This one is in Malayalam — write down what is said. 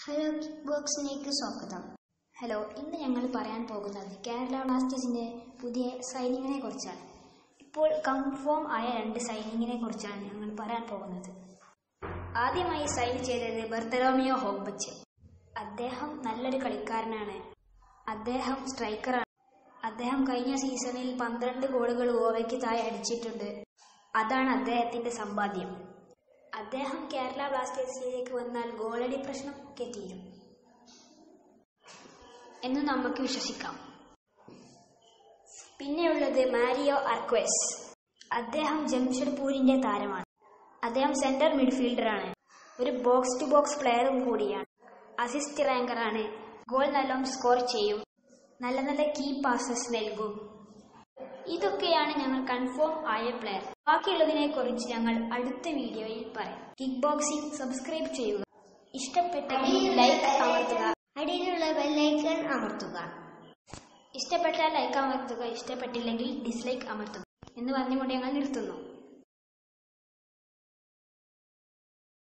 ഹലോ കിക്ക് ബോക്സിലേക്ക് സ്വാഗതം ഹലോ ഇന്ന് ഞങ്ങൾ പറയാൻ പോകുന്നത് കേരള ബ്ലാസ്റ്റേഴ്സിന്റെ പുതിയ സൈനിങ്ങിനെ കുറിച്ചാണ് ഇപ്പോൾ കൺഫേം ആയ രണ്ട് സൈനിങ്ങിനെ കുറിച്ചാണ് ഞങ്ങൾ പറയാൻ പോകുന്നത് ആദ്യമായി സൈൻ ചെയ്തത് ബർത്തലോമിയോ ഹോംബച്ച് അദ്ദേഹം നല്ലൊരു കളിക്കാരനാണ് അദ്ദേഹം സ്ട്രൈക്കറാണ് അദ്ദേഹം കഴിഞ്ഞ സീസണിൽ പന്ത്രണ്ട് ഗോളുകൾ ഗോവയ്ക്ക് താഴെ അടിച്ചിട്ടുണ്ട് അതാണ് അദ്ദേഹത്തിന്റെ സമ്പാദ്യം അദ്ദേഹം കേരള ബ്ലാസ്റ്റേഴ്സിലേക്ക് വന്നാൽ ഗോളടി പ്രശ്നം ഒക്കെ തീരും എന്ന് നമുക്ക് വിശ്വസിക്കാം പിന്നെയുള്ളത് മാരിയോ അർക്വസ് അദ്ദേഹം ജംഷഡ്പൂരിന്റെ താരമാണ് അദ്ദേഹം സെന്റർ മിഡ്ഫീൽഡറാണ് ഒരു ബോക്സ് ടു ബോക്സ് പ്ലെയറും കൂടിയാണ് അസിസ്റ്റ് റാങ്കറാണ് ഗോൾ നല്ലോണം സ്കോർ ചെയ്യും നല്ല നല്ല കീ പാസസ് നൽകും ഇതൊക്കെയാണ് ഞങ്ങൾ കൺഫേം ആയ പ്ലെയർ ബാക്കിയുള്ളതിനെ കുറിച്ച് ഞങ്ങൾ അടുത്ത വീഡിയോയിൽ പറയാം കിക്ക് ബോക്സിംഗ് സബ്സ്ക്രൈബ് ചെയ്യുക ഇഷ്ടപ്പെട്ടെങ്കിൽ ലൈക്ക് അമർത്തുക അടിയിലുള്ള ബെല്ലൈക്കൺ അമർത്തുക ഇഷ്ടപ്പെട്ടാൽ ലൈക്ക് അമർത്തുക ഇഷ്ടപ്പെട്ടില്ലെങ്കിൽ ഡിസ്ലൈക്ക് അമർത്തുക എന്ന് പറഞ്ഞുകൊണ്ട് ഞങ്ങൾ നിർത്തുന്നു